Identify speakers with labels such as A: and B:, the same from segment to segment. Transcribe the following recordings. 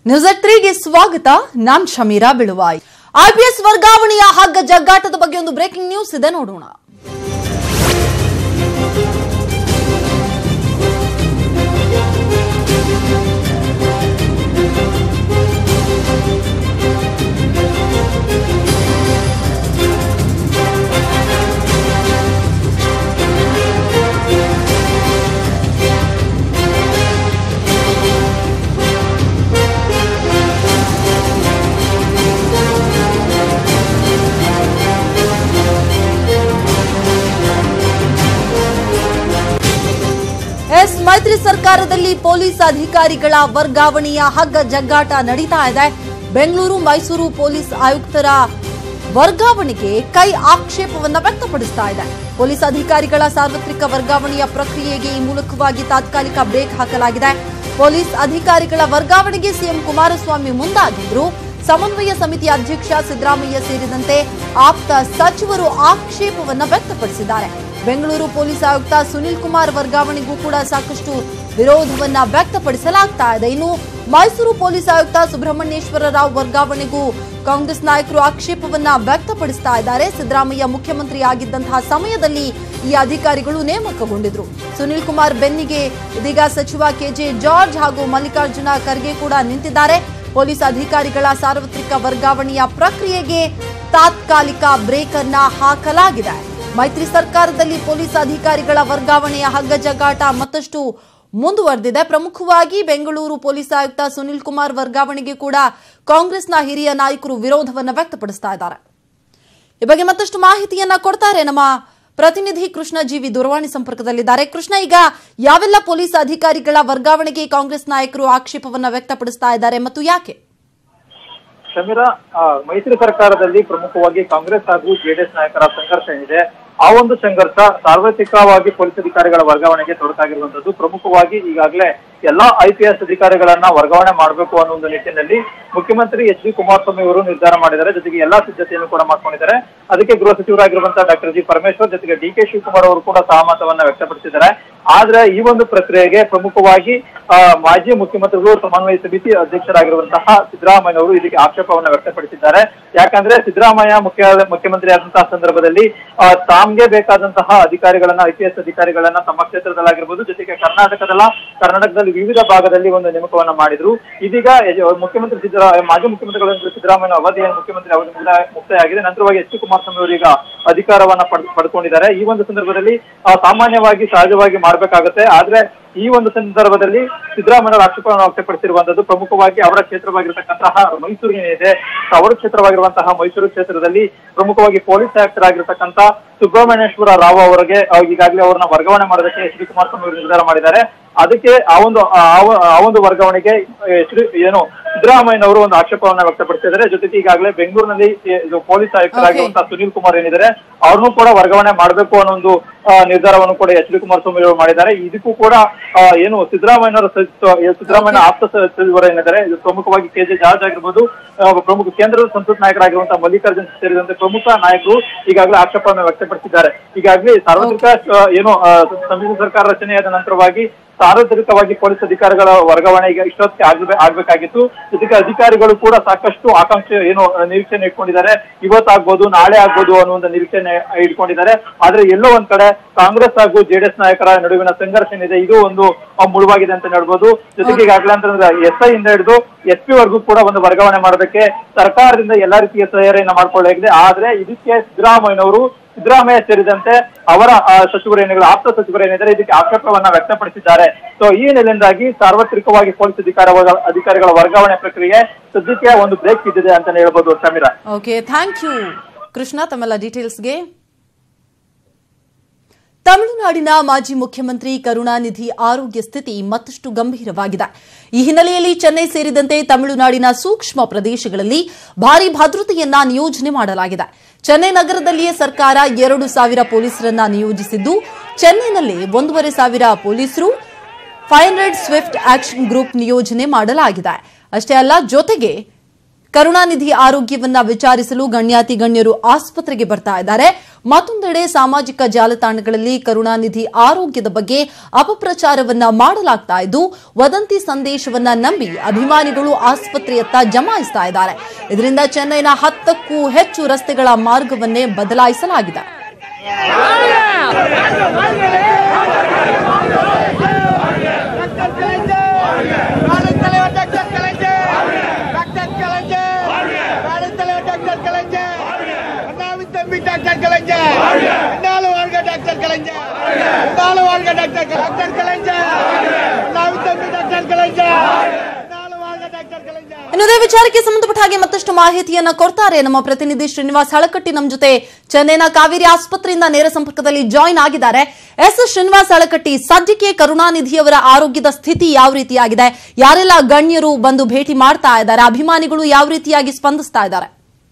A: News ಎಟ್ ತ್ರೀಗೆ ಸ್ವಾಗತ ನಾನ್ Shameera ಬಿಳುವಾಯ್ IPS ವರ್ಗಾವಣೆಯ ಹಗ್ಗ ಜಗ್ಗಾಟದ ಬಗ್ಗೆ ಒಂದು ಬ್ರೇಕಿಂಗ್ ನ್ಯೂಸ್ ಇದೆ ನೋಡೋಣ ಎಸ್ ಮೈತ್ರಿ ಸರ್ಕಾರದಲ್ಲಿ ಪೊಲೀಸ್ ಅಧಿಕಾರಿಗಳ ವರ್ಗಾವಣೆಯ ಹಗ್ಗ ಜಗ್ಗಾಟ ನಡೀತಾ ಇದೆ ಬೆಂಗಳೂರು ಮೈಸೂರು ಪೊಲೀಸ್ ಆಯುಕ್ತರ ವರ್ಗಾವಣೆಗೆ ಕೈ ಆಕ್ಷೇಪವನ್ನ ವ್ಯಕ್ತಪಡಿಸ್ತಾ ಇದೆ ಪೊಲೀಸ್ ಅಧಿಕಾರಿಗಳ ಸಾರ್ವತ್ರಿಕ ವರ್ಗಾವಣೆಯ ಪ್ರಕ್ರಿಯೆಗೆ ಈ ಮೂಲಕವಾಗಿ ತಾತ್ಕಾಲಿಕ ಬ್ರೇಕ್ ಹಾಕಲಾಗಿದೆ ಪೊಲೀಸ್ ಅಧಿಕಾರಿಗಳ ವರ್ಗಾವಣೆಗೆ ಸಿಎಂ ಕುಮಾರಸ್ವಾಮಿ ಮುಂದಾಗಿದ್ರು ಸಮನ್ವಯ ಸಮಿತಿ ಅಧ್ಯಕ್ಷ ಸಿದ್ದರಾಮಯ್ಯ ಸೇರಿದಂತೆ ಆಪ್ತ ಸಚಿವರು ಆಕ್ಷೇಪವನ್ನ ವ್ಯಕ್ತಪಡಿಸಿದ್ದಾರೆ ಬೆಂಗಳೂರು ಪೊಲೀಸ್ ಆಯುಕ್ತ ಸುನಿಲ್ ಕುಮಾರ್ ವರ್ಗಾವಣೆಗೂ ಕೂಡ ಸಾಕಷ್ಟು ವಿರೋಧವನ್ನ ವ್ಯಕ್ತಪಡಿಸಲಾಗ್ತಾ ಇದೆ ಇನ್ನು ಮೈಸೂರು ಪೊಲೀಸ್ ಆಯುಕ್ತ ಸುಬ್ರಹ್ಮಣ್ಯೇಶ್ವರ ರಾವ್ ವರ್ಗಾವಣೆಗೂ ಕಾಂಗ್ರೆಸ್ ನಾಯಕರು ಆಕ್ಷೇಪವನ್ನ ವ್ಯಕ್ತಪಡಿಸ್ತಾ ಇದ್ದಾರೆ ಸಿದ್ದರಾಮಯ್ಯ ಮುಖ್ಯಮಂತ್ರಿ ಆಗಿದ್ದಂತಹ ಸಮಯದಲ್ಲಿ ಈ ಅಧಿಕಾರಿಗಳು ನೇಮಕಗೊಂಡಿದ್ರು ಸುನಿಲ್ ಕುಮಾರ್ ಬೆನ್ನಿಗೆ ಇದೀಗ ಸಚಿವ ಕೆಜೆ ಜಾರ್ಜ್ ಹಾಗೂ ಮಲ್ಲಿಕಾರ್ಜುನ ಖರ್ಗೆ ಕೂಡ ನಿಂತಿದ್ದಾರೆ ಪೊಲೀಸ್ ಅಧಿಕಾರಿಗಳ ಸಾರ್ವತ್ರಿಕ ವರ್ಗಾವಣೆಯ ಪ್ರಕ್ರಿಯೆಗೆ ತಾತ್ಕಾಲಿಕ ಬ್ರೇಕ್ ಅನ್ನ ಹಾಕಲಾಗಿದೆ ಮೈತ್ರಿ ಸರ್ಕಾರದಲ್ಲಿ ಪೊಲೀಸ್ ಅಧಿಕಾರಿಗಳ ವರ್ಗಾವಣೆಯ ಹಗ್ಗಜಗ್ಗಾಟ ಮತ್ತಷ್ಟು ಮುಂದುವರೆದಿದೆ ಪ್ರಮುಖವಾಗಿ ಬೆಂಗಳೂರು ಪೊಲೀಸ್ ಆಯುಕ್ತ ಸುನಿಲ್ ಕುಮಾರ್ ವರ್ಗಾವಣೆಗೆ ಕೂಡ ಕಾಂಗ್ರೆಸ್ನ ಹಿರಿಯ ನಾಯಕರು ವಿರೋಧವನ್ನ ವ್ಯಕ್ತಪಡಿಸ್ತಾ ಇದ್ದಾರೆ ಈ ಬಗ್ಗೆ ಮತ್ತಷ್ಟು ಮಾಹಿತಿಯನ್ನ ಕೊಡ್ತಾರೆ ನಮ್ಮ ಪ್ರತಿನಿಧಿ ಕೃಷ್ಣ ಜೀವಿ ದೂರವಾಣಿ ಸಂಪರ್ಕದಲ್ಲಿದ್ದಾರೆ ಕೃಷ್ಣ ಈಗ ಯಾವೆಲ್ಲ ಪೊಲೀಸ್ ಅಧಿಕಾರಿಗಳ ವರ್ಗಾವಣೆಗೆ ಕಾಂಗ್ರೆಸ್ ನಾಯಕರು ಆಕ್ಷೇಪವನ್ನ ವ್ಯಕ್ತಪಡಿಸ್ತಾ ಇದ್ದಾರೆ ಮತ್ತು ಯಾಕೆ
B: ಶಮೀರಾ ಆ, ಮೈತ್ರಿ ಸರ್ಕಾರದಲ್ಲಿ ಪ್ರಮುಖವಾಗಿ ಕಾಂಗ್ರೆಸ್ ಹಾಗೂ ಜೆಡಿಎಸ್ ನಾಯಕರ ಸಂಘರ್ಷ ಏನಿದೆ ಆ ಒಂದು ಸಂಘರ್ಷ ಸಾರ್ವತ್ರಿಕವಾಗಿ ಪೊಲೀಸ್ ಅಧಿಕಾರಿಗಳ ವರ್ಗಾವಣೆಗೆ ತೊಡಕಾಗಿರುವಂತದ್ದು ಪ್ರಮುಖವಾಗಿ ಈಗಾಗಲೇ ಎಲ್ಲಾ ಐಪಿಎಸ್ ಅಧಿಕಾರಿಗಳನ್ನ ವರ್ಗಾವಣೆ ಮಾಡಬೇಕು ಅನ್ನೋ ಒಂದು ನಿಟ್ಟಿನಲ್ಲಿ ಮುಖ್ಯಮಂತ್ರಿ ಎಚ್ ಡಿ ಕುಮಾರಸ್ವಾಮಿ ಅವರು ನಿರ್ಧಾರ ಮಾಡಿದ್ದಾರೆ ಜೊತೆಗೆ ಎಲ್ಲಾ ಸಿದ್ಧತೆಯನ್ನು ಕೂಡ ಮಾಡ್ಕೊಂಡಿದ್ದಾರೆ ಅದಕ್ಕೆ ಗೃಹ ಸಚಿವರಾಗಿರುವಂತಹ ಡಾಕ್ಟರ್ ಜಿ ಪರಮೇಶ್ವರ್ ಜೊತೆಗೆ ಡಿ ಕೆ ಶಿವಕುಮಾರ್ ಅವರು ಕೂಡ ಸಹಮತವನ್ನ ವ್ಯಕ್ತಪಡಿಸಿದ್ದಾರೆ ಆದ್ರೆ ಈ ಒಂದು ಪ್ರಕ್ರಿಯೆಗೆ ಪ್ರಮುಖವಾಗಿ ಆ, ಮಾಜಿ ಮುಖ್ಯಮಂತ್ರಿಗಳು ಸಮನ್ವಯ ಸಮಿತಿ ಅಧ್ಯಕ್ಷರಾಗಿರುವಂತಹ ಸಿದ್ದರಾಮಯ್ಯ ಅವರು ಇದಕ್ಕೆ ಆಕ್ಷೇಪವನ್ನ ವ್ಯಕ್ತಪಡಿಸಿದ್ದಾರೆ ಯಾಕಂದ್ರೆ ಸಿದ್ದರಾಮಯ್ಯ ಮುಖ್ಯ ಮುಖ್ಯಮಂತ್ರಿ ಆದಂತಹ ಸಂದರ್ಭದಲ್ಲಿ ಆ, ತಾಮ್ಗೆ ಬೇಕಾದಂತಹ ಅಧಿಕಾರಿಗಳನ್ನ ಐ ಪಿ ಎಸ್ ಅಧಿಕಾರಿಗಳನ್ನ ತಮ್ಮ ಕ್ಷೇತ್ರದಲ್ಲಾಗಿರ್ಬೋದು ಜೊತೆಗೆ ಕರ್ನಾಟಕದಲ್ಲ ಕರ್ನಾಟಕದಲ್ಲಿ ವಿವಿಧ ಭಾಗದಲ್ಲಿ ಒಂದು ನೇಮಕವನ್ನ ಮಾಡಿದ್ರು ಇದೀಗ ಯಜ- ಮುಖ್ಯಮಂತ್ರಿ ಸಿದ್ದರಾಮಯ್ಯ ಮಾಜಿ ಮುಖ್ಯಮಂತ್ರಿಗಳು ಸಿದ್ದರಾಮಯ್ಯ ಅವಧಿ ಮುಖ್ಯಮಂತ್ರಿ ಅವಧಿ ಮುಕ್ತಾಯ- ಮುಕ್ತಾಯವಾಗಿದೆ ನಂತರವಾಗಿ ಎಚ್ ಡಿ ಕುಮಾರಸ್ವಾಮಿ ಅವರು ಈಗ ಅಧಿಕಾರವನ್ನ ಪಡ್- ಪಡ್ಕೊಂಡಿದ್ದಾರೆ ಈ ಒಂದು ಸಂದರ್ಭದಲ್ಲಿ ಆ, ಸಾಮಾನ್ಯವಾಗಿ ಸಹಜವಾಗಿ ಮಾಡ್ಬೇಕಾಗುತ್ತೆ ಆದ್ರೆ ಈ ಒಂದು ಸಂದರ್ಭದಲ್ಲಿ ಸಿದ್ದರಾಮಯ್ಯ ಅವರು ಆಕ್ಷೇಪವನ್ನು ವ್ಯಕ್ತಪಡಿಸಿರುವಂತದ್ದು ಪ್ರಮುಖವಾಗಿ ಅವರ ಕ್ಷೇತ್ರವಾಗಿರತಕ್ಕಂತಹ ಮೈಸೂರು ಏನಿದೆ ಅವರ ಕ್ಷೇತ್ರವಾಗಿರುವಂತಹ ಮೈಸೂರು ಕ್ಷೇತ್ರದಲ್ಲಿ ಪ್ರಮುಖವಾಗಿ ಪೊಲೀಸ್ ಆಯುಕ್ತರಾಗಿರ್ತಕ್ಕಂಥ ಸುಬ್ರಹ್ಮಣ್ಯೇಶ್ವರ ರಾವ್ ಅವರಿಗೆ ಆ, ಈಗಾಗಲೇ ಅವರನ್ನ ವರ್ಗಾವಣೆ ಮಾಡೋದಕ್ಕೆ ಎಚ್ ಡಿ ಕುಮಾರಸ್ವಾಮಿ ಅವರು ನಿರ್ಧಾರ ಮಾಡಿದ್ದಾರೆ ಅದಕ್ಕೆ ಆ ಒಂದು ಆ ಆ- ಆ ಒಂದು ವರ್ಗಾವಣೆಗೆ ಎಚ್ ಡಿ ಏನು ಸಿದ್ದರಾಮಯ್ಯನವರು ಒಂದು ಆಕ್ಷೇಪವನ್ನ ವ್ಯಕ್ತಪಡಿಸಿದ್ದಾರೆ ಜೊತೆಗೆ ಈಗಾಗಲೇ ಬೆಂಗಳೂರಿನಲ್ಲಿ ಈ- ಇದು ಪೊಲೀಸ್ ಆಯುಕ್ತರಾಗಿರುವಂತಹ ಸುನೀಲ್ ಕುಮಾರ್ ಏನಿದ್ದಾರೆ ಅವ್ರನ್ನೂ ಕೂಡ ವರ್ಗಾವಣೆ ಮಾಡಬೇಕು ಅನ್ನೋ ಒಂದು ಆ, ನಿರ್ಧಾರವನ್ನು ಕೂಡ ಎಚ್ ಡಿ ಕುಮಾರಸ್ವಾಮಿ ಅವರು ಮಾಡಿದ್ದಾರೆ ಇದಕ್ಕೂ ಕೂಡ ಆ, ಏನು ಸಿದ್ದರಾಮಯ್ಯನವರ ಸಚಿವ- ಏ, ಸಿದ್ದರಾಮಯ್ಯ ಆಪ್ತ ಸಚಿವರು ಏನಿದ್ದಾರೆ ಇದು ಪ್ರಮುಖವಾಗಿ ಕೆ ಜೆ ಜಾರ್ಜ್ ಆಗಿರ್ಬೋದು ಆ, ಪ್ರಮುಖ ಕೇಂದ್ರದ ಸಂಸತ್ ನಾಯಕರಾಗಿರುವಂತಹ ಮಲ್ಲಿಕಾರ್ಜುನ್ ಸೇರಿದಂತೆ ಪ್ರಮುಖ ನಾಯಕರು ಈಗಾಗಲೇ ಆಕ್ಷೇಪವನ್ನು ವ್ಯಕ್ತಪಡಿಸಿದ್ದಾರೆ ಈಗಾಗಲೇ ಸಾರ್ವತ್ರಿಕ ಆ, ಏನು ಆ, ಸಮ್ಮಿಶ್ರ ಸರ್ಕಾರ ರಚನೆಯಾದ ನಂತರವಾಗಿ ಸಾರ್ವತ್ರಿಕವಾಗಿ ಪೊಲೀಸ್ ಅಧಿಕಾರಿಗಳ ವರ್ಗಾವಣೆ ಈಗ ಇಷ್ಟೊತ್ತಿಗೆ ಆಗ್ಬೇ- ಆಗ್ಬೇಕಾಗಿತ್ತು ಜೊತೆಗೆ ಅಧಿಕಾರಿಗಳು ಕೂಡ ಸಾಕಷ್ಟು ಆಕಾಂಕ್ಷೆ ಏನು ಆ, ನಿರೀಕ್ಷೆನ ಇಟ್ಕೊಂಡಿದ್ದಾರೆ ಇವತ್ತಾಗ್ಬೋದು ನಾಳೆ ಆಗ್ಬೋದು ಅನ್ನೋ ಒಂದು ನಿರೀಕ್ಷೆನೆ ಇಟ್ಕೊಂಡಿದ್ದಾರೆ ಆದ್ರೆ ಎಲ್ಲೋ ಒಂದ್ ಕಡೆ ಕಾಂಗ್ರೆಸ್ ಹಾಗೂ ಜೆಡಿಎಸ್ ನಾಯಕರ ನಡುವಿನ ಸಂಘರ್ಷ ಏನಿದೆ ಇದು ಒಂದು ಆ, ಮುಳುವಾಗಿದೆ ಅಂತ ಹೇಳ್ಬೋದು ಜೊತೆಗೆ ಈಗಾಗಲೇ ಅಂತಂದ್ರೆ ಎಸ್ ಐ ಇಂದ ಹಿಡಿದು ಎಸ್ ಪಿ ವರ್ಗೂ ಕೂಡ ಒಂದು ವರ್ಗಾವಣೆ ಮಾಡೋದಕ್ಕೆ ಸರ್ಕಾರದಿಂದ ಎಲ್ಲಾ ರೀತಿಯ ತಯಾರಿಯನ್ನ ಮಾಡ್ಕೊಳ್ಳಾಗಿದೆ ಆದ್ರೆ ಇದಕ್ಕೆ ಸಿದ್ದರಾಮಯ್ಯನವರು ಸಿದ್ದರಾಮಯ್ಯ ಸೇರಿದಂತೆ ಅವರ ಆ, ಸಚಿವರು ಏನಿದ್ದಾರೆ ಆಪ್ತ ಸಚಿವರು ಏನಿದ್ದಾರೆ ಇದಕ್ಕೆ ಆಕ್ಷೇಪವನ್ನ ವ್ಯಕ್ತಪಡಿಸಿದ್ದಾರೆ ಸೊ ಈ ನೆಲೆಯಿಂದಾಗಿ ಸಾರ್ವತ್ರಿಕವಾಗಿ ಪೊಲೀಸ್ ಅಧಿಕಾರ ಅಧಿಕಾರಿಗಳ ವರ್ಗಾವಣೆ ಪ್ರಕ್ರಿಯೆ ಸದ್ಯಕ್ಕೆ ಒಂದು ಬ್ರೇಕ್ ಬಿದ್ದಿದೆ ಅಂತಾನೆ ಹೇಳ್ಬೋದು Sameera
A: okay thank you Krishna ತಮ್ಮೆಲ್ಲ ಡೀಟೇಲ್ಸ್ಗೆ ತಮಿಳುನಾಡಿನ ಮಾಜಿ ಮುಖ್ಯಮಂತ್ರಿ ಕರುಣಾನಿಧಿ ಆರೋಗ್ಯ ಸ್ಥಿತಿ ಮತ್ತಷ್ಟು ಗಂಭೀರವಾಗಿದೆ ಈ ಹಿನ್ನೆಲೆಯಲ್ಲಿ ಚೆನ್ನೈ ಸೇರಿದಂತೆ ತಮಿಳುನಾಡಿನ ಸೂಕ್ಷ್ಮ ಪ್ರದೇಶಗಳಲ್ಲಿ ಭಾರೀ ಭದ್ರತೆಯನ್ನ ನಿಯೋಜನೆ ಮಾಡಲಾಗಿದೆ ಚೆನ್ನೈ ನಗರದಲ್ಲಿಯೇ ಸರ್ಕಾರ ಎರಡು ಸಾವಿರ ಪೊಲೀಸರನ್ನ ನಿಯೋಜಿಸಿದ್ದು ಚೆನ್ನೈನಲ್ಲಿ ಒಂದೂವರೆ ಸಾವಿರ ಪೊಲೀಸರು five hundred swift action group ನಿಯೋಜನೆ ಮಾಡಲಾಗಿದೆ ಅಷ್ಟೇ ಅಲ್ಲ ಜೊತೆಗೆ ಕರುಣಾನಿಧಿ ಆರೋಗ್ಯವನ್ನ ವಿಚಾರಿಸಲು ಗಣ್ಯಾತಿ ಗಣ್ಯರು ಆಸ್ಪತ್ರೆಗೆ ಬರ್ತಾ ಇದ್ದಾರೆ ಮತ್ತೊಂದೆಡೆ ಸಾಮಾಜಿಕ ಜಾಲತಾಣಗಳಲ್ಲಿ ಕರುಣಾನಿಧಿ ಆರೋಗ್ಯದ ಬಗ್ಗೆ ಅಪಪ್ರಚಾರವನ್ನ ಮಾಡಲಾಗ್ತಾ ಇದ್ದು ವದಂತಿ ಸಂದೇಶವನ್ನ ನಂಬಿ ಅಭಿಮಾನಿಗಳು ಆಸ್ಪತ್ರೆಯತ್ತ ಜಮಾಯಿಸ್ತಾ ಇದ್ದಾರೆ ಇದರಿಂದ ಚೆನ್ನೈನ ಹತ್ತಕ್ಕೂ ಹೆಚ್ಚು ರಸ್ತೆಗಳ ಮಾರ್ಗವನ್ನೇ ಬದಲಾಯಿಸಲಾಗಿದೆ
C: நாளின் தலைவர் டாக்டர் கலைஞர் டாக்டர் கலைஞர் நாளின் தலைவர் டாக்டர் கலைஞர் அண்ணாவின் தம்பி டாக்டர் கலைஞர் என்னாலும் வாழ்க டாக்டர் கலைஞர் என்னாலும் வாழ்க டாக்டர் டாக்டர் கலைஞர் அண்ணாவின் தம்பி டாக்டர் கலைஞர் என்னாலும் வாழ்க டாக்டர் கலைஞர்
A: ಇನ್ನು ಇದೇ ವಿಚಾರಕ್ಕೆ ಸಂಬಂಧಪಟ್ಟ ಹಾಗೆ ಮತ್ತಷ್ಟು ಮಾಹಿತಿಯನ್ನ ಕೊಡ್ತಾರೆ ನಮ್ಮ ಪ್ರತಿನಿಧಿ ಶ್ರೀನಿವಾಸ್ ಹಳಕಟ್ಟಿ ನಮ್ಮ ಜೊತೆ ಚೆನ್ನೈನ ಕಾವೇರಿ ಆಸ್ಪತ್ರೆಯಿಂದ ನೇರ ಸಂಪರ್ಕದಲ್ಲಿ ಜಾಯಿನ್ ಆಗಿದ್ದಾರೆ ಎಸ್ ಶ್ರೀನಿವಾಸ್ ಹಳಕಟ್ಟಿ ಸದ್ಯಕ್ಕೆ ಕರುಣಾನಿಧಿಯವರ ಆರೋಗ್ಯದ ಸ್ಥಿತಿ ಯಾವ ರೀತಿಯಾಗಿದೆ ಯಾರೆಲ್ಲ ಗಣ್ಯರು ಬಂದು ಭೇಟಿ ಮಾಡ್ತಾ ಇದ್ದಾರೆ ಅಭಿಮಾನಿಗಳು ಯಾವ ರೀತಿಯಾಗಿ ಸ್ಪಂದಿಸ್ತಾ ಇದ್ದಾರೆ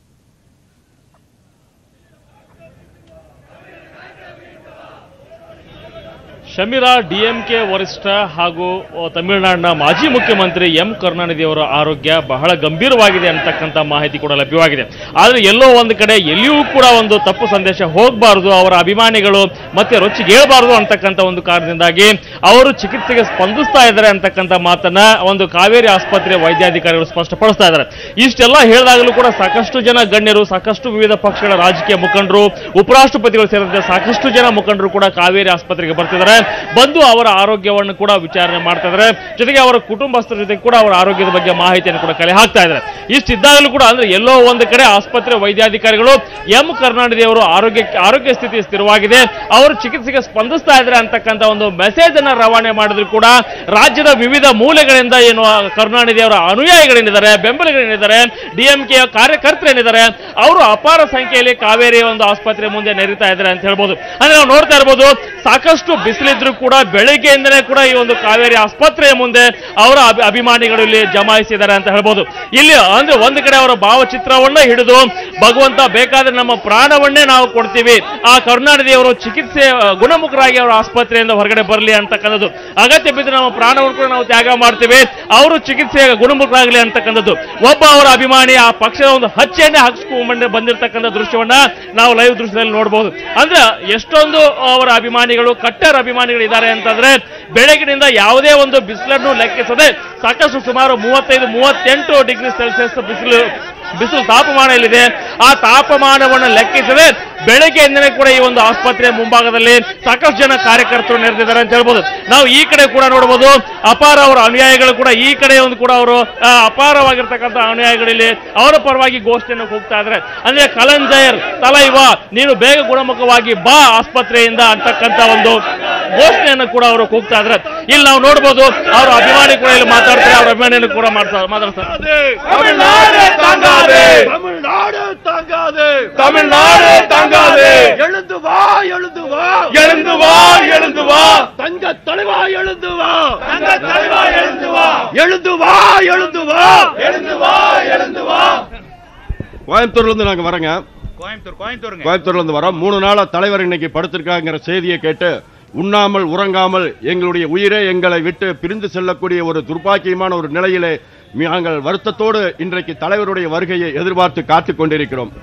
D: ಶಮೀರಾ ಡಿಎಂಕೆ ವರಿಷ್ಠ ಹಾಗೂ ಅ, ತಮಿಳುನಾಡಿನ ಮಾಜಿ ಮುಖ್ಯಮಂತ್ರಿ ಎಂ ಕರುಣಾನಿಧಿ ಅವರ ಆರೋಗ್ಯ ಬಹಳ ಗಂಭೀರವಾಗಿದೆ ಅಂತಕ್ಕಂಥ ಮಾಹಿತಿ ಕೂಡ ಲಭ್ಯವಾಗಿದೆ ಆದರೆ ಎಲ್ಲೋ ಒಂದು ಕಡೆ ಎಲ್ಲಿಯೂ ಕೂಡ ಒಂದು ತಪ್ಪು ಸಂದೇಶ ಹೋಗಬಾರದು ಅವರ ಅಭಿಮಾನಿಗಳು ಮತ್ತೆ ರೊಚ್ಚಿಗೇಳಬಾರದು ಅಂತಕ್ಕಂಥ ಒಂದು ಕಾರಣದಿಂದಾಗಿ ಅವರು ಚಿಕಿತ್ಸೆಗೆ ಸ್ಪಂದಿಸ್ತಾ ಇದ್ದಾರೆ ಅಂತಕ್ಕಂಥ ಮಾತನ್ನ ಒಂದು ಕಾವೇರಿ ಆಸ್ಪತ್ರೆ ವೈದ್ಯಾಧಿಕಾರಿಗಳು ಸ್ಪಷ್ಟಪಡಿಸ್ತಾ ಇದ್ದಾರೆ ಇಷ್ಟೆಲ್ಲ ಹೇಳಿದಾಗಲೂ ಕೂಡ ಸಾಕಷ್ಟು ಜನ ಗಣ್ಯರು ಸಾಕಷ್ಟು ವಿವಿಧ ಪಕ್ಷಗಳ ರಾಜಕೀಯ ಮುಖಂಡರು ಉಪರಾಷ್ಟ್ರಪತಿಗಳು ಸೇರಿದಂತೆ ಸಾಕಷ್ಟು ಜನ ಮುಖಂಡರು ಕೂಡ ಕಾವೇರಿ ಆಸ್ಪತ್ರೆಗೆ ಬರ್ತಿದ್ದಾರೆ ಬಂದು ಅವರ ಆರೋಗ್ಯವನ್ನು ಕೂಡ ವಿಚಾರಣೆ ಮಾಡ್ತಾ ಇದ್ದಾರೆ ಜೊತೆಗೆ ಅವರ ಕುಟುಂಬಸ್ಥರ ಜೊತೆ ಕೂಡ ಅವರ ಆರೋಗ್ಯದ ಬಗ್ಗೆ ಮಾಹಿತಿಯನ್ನು ಕೂಡ ಕಲೆ ಹಾಕ್ತಾ ಇದ್ದಾರೆ ಇಷ್ಟಿದ್ದಾಗಲೂ ಕೂಡ ಅಂದ್ರೆ ಎಲ್ಲೋ ಒಂದು ಕಡೆ ಆಸ್ಪತ್ರೆ ವೈದ್ಯಾಧಿಕಾರಿಗಳು ಎಂ ಕರುಣಾನಿಧಿ ಅವರು ಆರೋಗ್ಯ ಆರೋಗ್ಯ ಸ್ಥಿತಿ ಸ್ಥಿರವಾಗಿದೆ ಅವರು ಚಿಕಿತ್ಸೆಗೆ ಸ್ಪಂದಿಸ್ತಾ ಇದ್ದಾರೆ ಅಂತಕ್ಕಂಥ ಒಂದು ಮೆಸೇಜ್ ಅನ್ನ ರವಾನೆ ಮಾಡಿದ್ರು ಕೂಡ ರಾಜ್ಯದ ವಿವಿಧ ಮೂಲೆಗಳಿಂದ ಏನು ಆ ಕರುಣಾನಿಧಿ ಅವರ ಅನುಯಾಯಿಗಳೇನಿದ್ದಾರೆ ಬೆಂಬಲಿಗಳೇನಿದ್ದಾರೆ ಡಿಎಂಕೆ ಕಾರ್ಯಕರ್ತರೇನಿದ್ದಾರೆ ಅವರು ಅಪಾರ ಸಂಖ್ಯೆಯಲ್ಲಿ ಕಾವೇರಿ ಒಂದು ಆಸ್ಪತ್ರೆ ಮುಂದೆ ನೆರಿತಾ ಇದ್ದಾರೆ ಅಂತ ಹೇಳ್ಬೋದು ಅಂದ್ರೆ ನಾವು ನೋಡ್ತಾ ಇರ್ಬೋದು ಸಾಕಷ್ಟು ಬಿಸಿಲಿದ್ರು ಕೂಡ ಬೆಳಿಗ್ಗೆಯಿಂದಲೇ ಕೂಡ ಈ ಒಂದು ಕಾವೇರಿ ಆಸ್ಪತ್ರೆಯ ಮುಂದೆ ಅವರ ಅಭಿ- ಅಭಿಮಾನಿಗಳು ಇಲ್ಲಿ ಜಮಾಯಿಸಿದ್ದಾರೆ ಅಂತ ಹೇಳ್ಬೋದು ಇಲ್ಲಿ ಅಂದ್ರೆ ಒಂದು ಕಡೆ ಅವರ ಭಾವಚಿತ್ರವನ್ನ ಹಿಡಿದು ಭಗವಂತ ಬೇಕಾದ್ರೆ ನಮ್ಮ ಪ್ರಾಣವನ್ನೇ ನಾವು ಕೊಡ್ತೀವಿ ಆ ಕರುಣಾನಿಧಿ ಅವರು ಚಿಕಿತ್ಸೆ ಆ, ಗುಣಮುಖರಾಗಿ ಅವರ ಆಸ್ಪತ್ರೆಯಿಂದ ಹೊರಗಡೆ ಬರಲಿ ಅಂತಕ್ಕಂಥದ್ದು ಅಗತ್ಯ ಬಿದ್ದು ನಮ್ಮ ಪ್ರಾಣವನ್ನು ಕೂಡ ನಾವು ತ್ಯಾಗ ಮಾಡ್ತೀವಿ ಅವರು ಚಿಕಿತ್ಸೆ ಗುಣಮುಖರಾಗಲಿ ಅಂತಕ್ಕಂಥದ್ದು ಒಬ್ಬ ಅವರ ಅಭಿಮಾನಿ ಆ ಪಕ್ಷದ ಒಂದು ಹಚ್ಚೆಯನ್ನೇ ಹಾಕಿಸ್ಕೊಂಡ್ ಬಂದಿರತಕ್ಕಂಥ ದೃಶ್ಯವನ್ನ ನಾವು ಲೈವ್ ದೃಶ್ಯದಲ್ಲಿ ನೋಡಬಹುದು ಅಂದ್ರೆ ಎಷ್ಟೊಂದು ಅವರ ಅಭಿಮಾನಿಗಳು ಕಟ್ಟರ್ ಅಭಿಮಾನಿಗಳು ಇದ್ದಾರೆ ಅಂತಂದ್ರೆ ಬೆಳಗಿನಿಂದ ಯಾವುದೇ ಒಂದು ಬಿಸಿಲನ್ನು ಲೆಕ್ಕಿಸದೆ ಸಾಕಷ್ಟು ಸುಮಾರು ಮೂವತ್ತೈದು ಮೂವತ್ತೆಂಟು ಡಿಗ್ರಿ ಸೆಲ್ಸಿಯಸ್ ಬಿಸಿಲು ಬಿಸಿಲು ತಾಪಮಾನ ಇಲ್ಲಿದೆ ಆ ತಾಪಮಾನವನ್ನು ಲೆಕ್ಕಿಸದೆ ಬೆಳಗ್ಗೆಯಿಂದಲೇ ಕೂಡ ಈ ಒಂದು ಆಸ್ಪತ್ರೆಯ ಮುಂಭಾಗದಲ್ಲಿ ಸಾಕಷ್ಟು ಜನ ಕಾರ್ಯಕರ್ತರು ನೆರೆದಿದ್ದಾರೆ ಅಂತ ಹೇಳ್ಬೋದು ನಾವು ಈ ಕಡೆ ಕೂಡ ನೋಡಬಹುದು ಅಪಾರ ಅವರ ಅನುಯಾಯಿಗಳು ಕೂಡ ಈ ಕಡೆ ಒಂದು ಕೂಡ ಅವರು ಆ, ಅಪಾರವಾಗಿರ್ತಕ್ಕಂಥ ಅನುಯಾಯಿಗಳಲ್ಲಿ ಅವರ ಪರವಾಗಿ ಗೋಷ್ಠಿಯನ್ನು ಹೋಗ್ತಾ ಇದ್ದಾರೆ ಅಂದ್ರೆ ಕಲಂಜಯರ್ ತಲೈವ ನೀನು ಬೇಗ ಗುಣಮುಖವಾಗಿ ಬಾ ಆಸ್ಪತ್ರೆಯಿಂದ ಅಂತಕ್ಕಂಥ ಒಂದು ಘೋಷಣೆಯನ್ನು ಕೂಡ ಅವರು ಕೂಗ್ತಾ ಇದ್ದಾರೆ ಇಲ್ಲಿ ನಾವು ನೋಡಬಹುದು ಅವರ ಅಭಿಮಾನಿ ಕೂಡ ಇಲ್ಲಿ ಮಾತಾಡ್ತಾರೆ ಅವರ ಅಭಿಮಾನಿಯನ್ನು ಕೂಡ ಮಾಡ್ತಾ ಮಾತಾಡ್ತಾರೆ
C: தமிழ்நாடு தாங்காது
E: தமிழ்நாடு தாங்காது
C: தமிழ்நாடு தாங்காது
E: எழுந்து வா எழுந்து வா
C: எழுந்து வா எழுந்து வா
E: தங்க தலைவா எழுந்து வா
C: தங்க தலைவா எழுந்து வா
E: எழுந்து வா எழுந்து வா
C: எழுந்து வா எழுந்து வா
E: கோயம்புத்தூர்ல இருந்து நாங்க வரங்க
C: கோயம்புத்தூர் கோயம்புத்தூருங்க
E: கோயம்புத்தூர்ல இருந்து வரோம் மூணு நாளா தலைவர் இன்னைக்கு படுத்திருக்காங்கிற செய்தியை கேட்டு உண்ணாமல் உறங்காமல் எங்களுடைய உயிரே எங்களை விட்டு பிரிந்து செல்லக்கூடிய ஒரு துர்ப்பாக்கியமான ஒரு நிலையிலே நாங்கள் வருத்தத்தோடு இன்றைக்கு தலைவருடைய வருகையை எதிர்பார்த்து காத்துக் கொண்டிருக்கிறோம்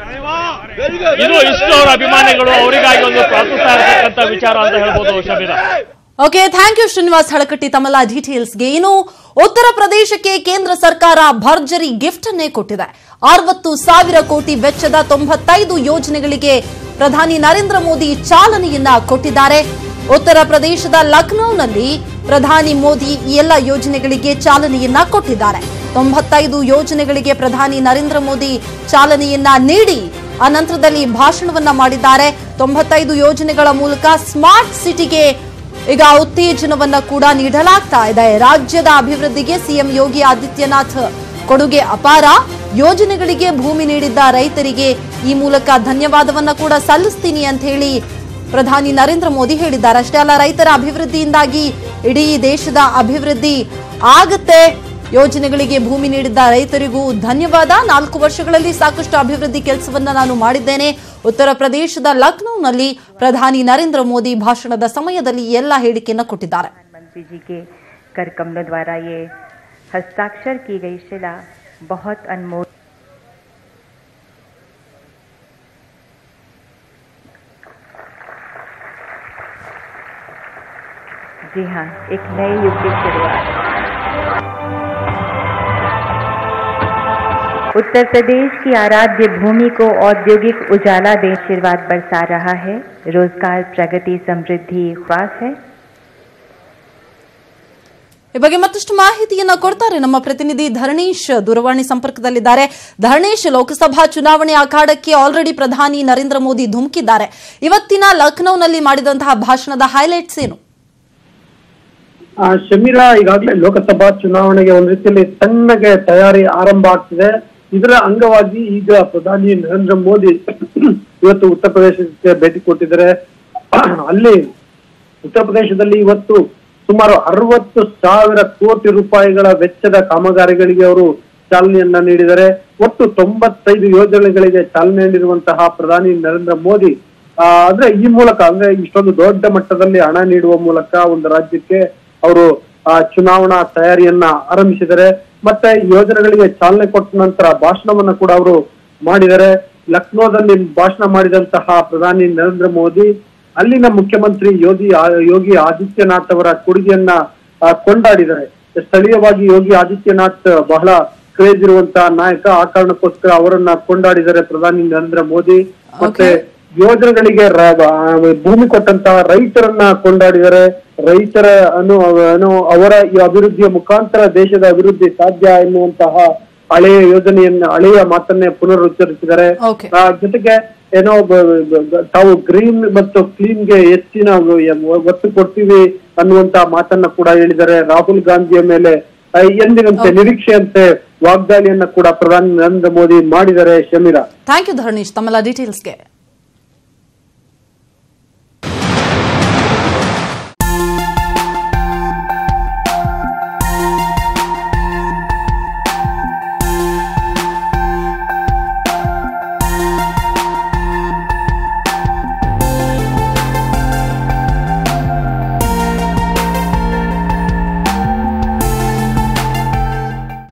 D: ಇದು ಇಷ್ಟು ಅವರ ಅಭಿಮಾನಿಗಳು ಅವರಿಗಾಗಿ ಒಂದು ಪ್ರಾರ್ಥಿಸ್ತಾ ಇರತಕ್ಕಂಥ ವಿಚಾರ ಅಂತ ಹೇಳ್ಬೋದು Shameera
A: okay thank you Srinivas Halakatti ತಮ್ಮೆಲ್ಲ ಡೀಟೇಲ್ಸ್ಗೆ ಇನ್ನು ಉತ್ತರ ಪ್ರದೇಶಕ್ಕೆ ಕೇಂದ್ರ ಸರ್ಕಾರ ಭರ್ಜರಿ ಗಿಫ್ಟ್ ಅನ್ನೇ ಕೊಟ್ಟಿದೆ ಅರವತ್ತು ಸಾವಿರ ಕೋಟಿ ವೆಚ್ಚದ ತೊಂಬತ್ತೈದು ಯೋಜನೆಗಳಿಗೆ ಪ್ರಧಾನಿ ನರೇಂದ್ರ ಮೋದಿ ಚಾಲನೆಯನ್ನ ಕೊಟ್ಟಿದ್ದಾರೆ ಉತ್ತರ ಪ್ರದೇಶದ ಲಖನೌನಲ್ಲಿ ಪ್ರಧಾನಿ ಮೋದಿ ಈ ಎಲ್ಲ ಯೋಜನೆಗಳಿಗೆ ಚಾಲನೆಯನ್ನ ಕೊಟ್ಟಿದ್ದಾರೆ ತೊಂಬತ್ತೈದು ಯೋಜನೆಗಳಿಗೆ ಪ್ರಧಾನಿ ನರೇಂದ್ರ ಮೋದಿ ಚಾಲನೆಯನ್ನ ನೀಡಿ ಆ ನಂತರದಲ್ಲಿ ಭಾಷಣವನ್ನ ಮಾಡಿದ್ದಾರೆ ತೊಂಬತ್ತೈದು ಯೋಜನೆಗಳ ಮೂಲಕ ಸ್ಮಾರ್ಟ್ ಸಿಟಿಗೆ ಈಗ ಉತ್ತೇಜನವನ್ನ ಕೂಡ ನೀಡಲಾಗ್ತಾ ಇದೆ ರಾಜ್ಯದ ಅಭಿವೃದ್ಧಿಗೆ ಸಿಎಂ ಯೋಗಿ ಆದಿತ್ಯನಾಥ್ ಕೊಡುಗೆ ಅಪಾರ ಯೋಜನೆಗಳಿಗೆ ಭೂಮಿ ನೀಡಿದ್ದ ರೈತರಿಗೆ ಈ ಮೂಲಕ ಧನ್ಯವಾದವನ್ನ ಕೂಡ ಸಲ್ಲಿಸ್ತೀನಿ ಅಂತ ಹೇಳಿ ಪ್ರಧಾನಿ ನರೇಂದ್ರ ಮೋದಿ ಹೇಳಿದ್ದಾರೆ ಅಷ್ಟೇ ಅಲ್ಲ ರೈತರ ಅಭಿವೃದ್ಧಿಯಿಂದಾಗಿ ಇಡೀ ದೇಶದ ಅಭಿವೃದ್ಧಿ ಆಗತ್ತೆ ಯೋಜನೆಗಳಿಗೆ ಭೂಮಿ ನೀಡಿದ್ದ ರೈತರಿಗೂ ಧನ್ಯವಾದ ನಾಲ್ಕು ವರ್ಷಗಳಲ್ಲಿ ಸಾಕಷ್ಟು ಅಭಿವೃದ್ಧಿ ಕೆಲಸವನ್ನ ನಾನು ಮಾಡಿದ್ದೇನೆ ಉತ್ತರ ಪ್ರದೇಶದ ಲಖನೌನಲ್ಲಿ ಪ್ರಧಾನಿ ನರೇಂದ್ರ ಮೋದಿ ಭಾಷಣದ ಸಮಯದಲ್ಲಿ ಈ ಎಲ್ಲ ಹೇಳಿಕೆಯನ್ನ ಕೊಟ್ಟಿದ್ದಾರೆ
F: प्रधानमंत्री जी के कर कमलों द्वारा ये हस्ताक्षर की गई शिला बहुत अनमोल जी हाँ एक नए युग की शुरुआत उत्तर प्रदेश की आराध्य भूमि को औद्योगिक उजाला दे आशीर्वाद बरसा रहा है रोजगार प्रगति समृद्धि ख्वास है
A: ಈ ಬಗ್ಗೆ ಮತ್ತಷ್ಟು ಮಾಹಿತಿಯನ್ನ ಕೊಡ್ತಾರೆ ನಮ್ಮ ಪ್ರತಿನಿಧಿ ಧರಣೀಶ್ ದೂರವಾಣಿ ಸಂಪರ್ಕದಲ್ಲಿದ್ದಾರೆ ಧರಣೀಶ್ ಲೋಕಸಭಾ ಚುನಾವಣೆ ಅಖಾಡಕ್ಕೆ ಆಲ್ರೆಡಿ ಪ್ರಧಾನಿ ನರೇಂದ್ರ ಮೋದಿ ಧುಮುಕಿದ್ದಾರೆ ಇವತ್ತಿನ ಲಖನೌನಲ್ಲಿ ಮಾಡಿದಂತಹ ಭಾಷಣದ ಹೈಲೈಟ್ಸ್ ಏನು
G: ಆ, ಶಮೀರಾ ಈಗಾಗಲೇ ಲೋಕಸಭಾ ಚುನಾವಣೆಗೆ ಒಂದ್ ರೀತಿಯಲ್ಲಿ ಸಣ್ಣಗೆ ತಯಾರಿ ಆರಂಭ ಆಗ್ತಿದೆ ಇದರ ಅಂಗವಾಗಿ ಈಗ ಪ್ರಧಾನಿ ನರೇಂದ್ರ ಮೋದಿ ಇವತ್ತು ಉತ್ತರ ಪ್ರದೇಶಕ್ಕೆ ಭೇಟಿ ಕೊಟ್ಟಿದ್ದಾರೆ ಅಲ್ಲಿ ಉತ್ತರ ಪ್ರದೇಶದಲ್ಲಿ ಇವತ್ತು ಸುಮಾರು ಅರವತ್ತು ಸಾವಿರ ಕೋಟಿ ರೂಪಾಯಿಗಳ ವೆಚ್ಚದ ಕಾಮಗಾರಿಗಳಿಗೆ ಅವರು ಚಾಲನೆಯನ್ನ ನೀಡಿದ್ದಾರೆ ಒಟ್ಟು ತೊಂಬತ್ತೈದು ಯೋಜನೆಗಳಿಗೆ ಚಾಲನೆ ನೀಡಿರುವಂತಹ ಪ್ರಧಾನಿ ನರೇಂದ್ರ ಮೋದಿ ಆ, ಅಂದ್ರೆ ಈ ಮೂಲಕ ಅಂದ್ರೆ ಇಷ್ಟೊಂದು ದೊಡ್ಡ ಮಟ್ಟದಲ್ಲಿ ಹಣ ನೀಡುವ ಮೂಲಕ ಒಂದು ರಾಜ್ಯಕ್ಕೆ ಅವರು ಆ ಚುನಾವಣಾ ತಯಾರಿಯನ್ನ ಆರಂಭಿಸಿದ್ದಾರೆ ಮತ್ತೆ ಈ ಯೋಜನೆಗಳಿಗೆ ಚಾಲನೆ ಕೊಟ್ಟ ನಂತರ ಭಾಷಣವನ್ನ ಕೂಡ ಅವರು ಮಾಡಿದ್ದಾರೆ ಲಕ್ನೋದಲ್ಲಿ ಭಾಷಣ ಮಾಡಿದಂತಹ ಪ್ರಧಾನಿ ನರೇಂದ್ರ ಮೋದಿ ಅಲ್ಲಿನ ಮುಖ್ಯಮಂತ್ರಿ ಯೋಗಿ ಆ- ಯೋಗಿ ಆದಿತ್ಯನಾಥ್ ಅವರ ಕೊಡುಗೆಯನ್ನ ಆ, ಕೊಂಡಾಡಿದ್ದಾರೆ ಸ್ಥಳೀಯವಾಗಿ ಯೋಗಿ ಆದಿತ್ಯನಾಥ್ ಬಹಳ ಕ್ರೇಜ್ ಇರುವಂತಹ ನಾಯಕ ಆ ಕಾರಣಕ್ಕೋಸ್ಕರ ಅವರನ್ನ ಕೊಂಡಾಡಿದ್ದಾರೆ ಪ್ರಧಾನಿ ನರೇಂದ್ರ ಮೋದಿ ಮತ್ತೆ ಯೋಜನೆಗಳಿಗೆ ರ- ಆ, ಭೂಮಿ ಕೊಟ್ಟಂತಹ ರೈತರನ್ನ ಕೊಂಡಾಡಿದ್ದಾರೆ ರೈತರ ಅನು ಅನು ಅವರ ಈ ಅಭಿವೃದ್ಧಿಯ ಮುಖಾಂತರ ದೇಶದ ಅಭಿವೃದ್ಧಿ ಸಾಧ್ಯ ಎನ್ನುವಂತಹ ಹಳೆಯ ಯೋಜನೆಯನ್ನ ಹಳೆಯ ಮಾತನ್ನೇ ಪುನರುಚ್ಚರಿಸಿದ್ದಾರೆ
A: Okay.
G: ಆ, ಜೊತೆಗೆ ಏನೋ ಬ- ಬ- ಬ- ತಾವು ಗ್ರೀನ್ ಮತ್ತು ಕ್ಲೀನ್ ಗೆ ಹೆಚ್ಚಿನ ಒತ್ತು ಕೊಡ್ತೀವಿ ಅನ್ನುವಂತ ಮಾತನ್ನ ಕೂಡ ಹೇಳಿದ್ದಾರೆ ರಾಹುಲ್ ಗಾಂಧಿಯ ಮೇಲೆ ಆ, ಎಂದಿನಂತೆ ನಿರೀಕ್ಷೆಯಂತೆ ವಾಗ್ದಾಳಿಯನ್ನ ಕೂಡ ಪ್ರಧಾನಿ ನರೇಂದ್ರ ಮೋದಿ ಮಾಡಿದ್ದಾರೆ ಶಮೀರಾ
A: ಥ್ಯಾಂಕ್ ಯು ಧರಣೀಶ್ ತಮ್ಮೆಲ್ಲ ಡೀಟೇಲ್ಸ್ಗೆ